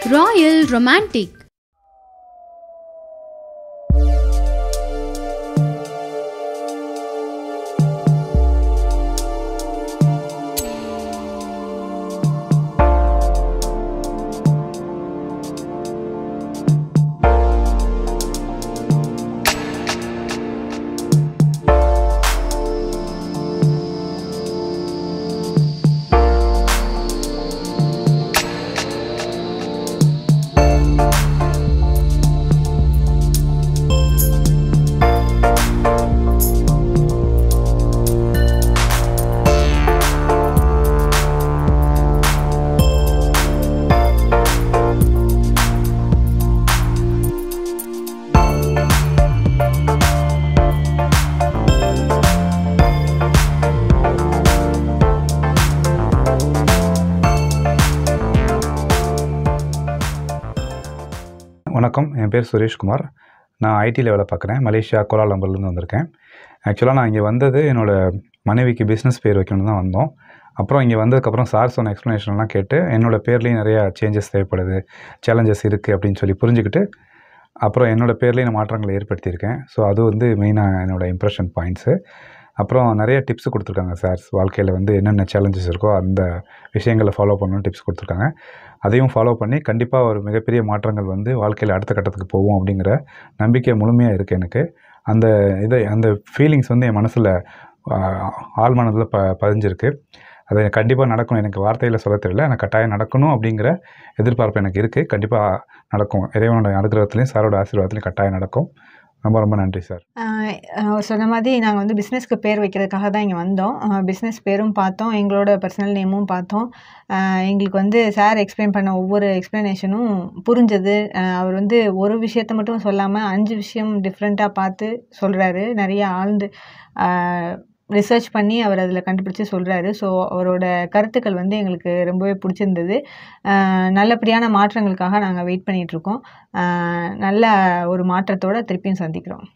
Royal Romantic வணக்கம் என் பேர் சுரேஷ்குமார் நான் ஐடியில் வேலை பார்க்குறேன் மலேசியா கோலாலம்பூர்லேருந்து வந்திருக்கேன் ஆக்சுவலாக நான் இங்கே வந்தது என்னோடய மனைவிக்கு பிஸ்னஸ் பேர் வைக்கணும்னு தான் வந்தோம் அப்புறம் இங்கே வந்ததுக்கப்புறம் சார் சொன்ன எக்ஸ்ப்ளனேஷன்லாம் கேட்டு என்னோடய பேர்லேயும் நிறையா சேஞ்சஸ் தேவைப்படுது சேலஞ்சஸ் இருக்குது அப்படின்னு சொல்லி புரிஞ்சுக்கிட்டு அப்புறம் என்னோடய பேர்லேயும் நான் மாற்றங்களை ஏற்படுத்தியிருக்கேன் ஸோ அது வந்து மெயினாக என்னோடய இம்ப்ரெஷன் பாயிண்ட்ஸு அப்புறம் நிறைய டிப்ஸ் கொடுத்துருக்காங்க சார் வாழ்க்கையில் வந்து என்னென்ன சேலஞ்சஸ் இருக்கோ அந்த விஷயங்களை ஃபாலோ பண்ணணும்னு டிப்ஸ் கொடுத்துருக்காங்க அதையும் ஃபாலோ பண்ணி கண்டிப்பாக ஒரு மிகப்பெரிய மாற்றங்கள் வந்து வாழ்க்கையில் அடுத்த கட்டத்துக்கு போவோம் அப்படிங்கிற நம்பிக்கை முழுமையாக இருக்குது எனக்கு அந்த இதை அந்த ஃபீலிங்ஸ் வந்து என் மனசில் ஆழ் மனதில் ப பதிஞ்சிருக்கு அது கண்டிப்பாக நடக்கணும் எனக்கு வார்த்தையில் சொல்ல தெரியல எனக்கு கட்டாயம் நடக்கணும் அப்படிங்கிற எதிர்பார்ப்பு எனக்கு இருக்குது கண்டிப்பாக நடக்கும் இறைவனோட அனுகிரகத்துலையும் சாரோட ஆசீர்வாதத்துலையும் கட்டாயம் நடக்கும் ரொம்ப ரொம்ப நன்றி சார் ஆஹ் அவர் சொன்ன மாதிரி நாங்கள் வந்து பிஸ்னஸ்க்கு பேர் வைக்கிறதுக்காக தான் இங்கே வந்தோம் பிஸ்னஸ் பேரும் பார்த்தோம் எங்களோட பர்சனல் நேமும் பார்த்தோம் ஆஹ் எங்களுக்கு வந்து சார் எக்ஸ்பிளைன் பண்ண ஒவ்வொரு எக்ஸ்ப்ளனேஷனும் புரிஞ்சது ஆஹ் அவர் வந்து ஒரு விஷயத்த மட்டும் சொல்லாமல் அஞ்சு விஷயம் டிஃப்ரெண்ட்டாக பார்த்து சொல்கிறாரு நிறைய ஆழ்ந்து ரிசர்ச் பண்ணி அவர் அதில் கண்டுபிடிச்சி சொல்கிறாரு ஸோ அவரோட கருத்துக்கள் வந்து எங்களுக்கு ரொம்பவே பிடிச்சிருந்தது ஆஹ் நல்லபடியான மாற்றங்களுக்காக நாங்கள் வெயிட் பண்ணிகிட்ருக்கோம் நல்ல ஒரு மாற்றத்தோடு திருப்பியும் சந்திக்கிறோம்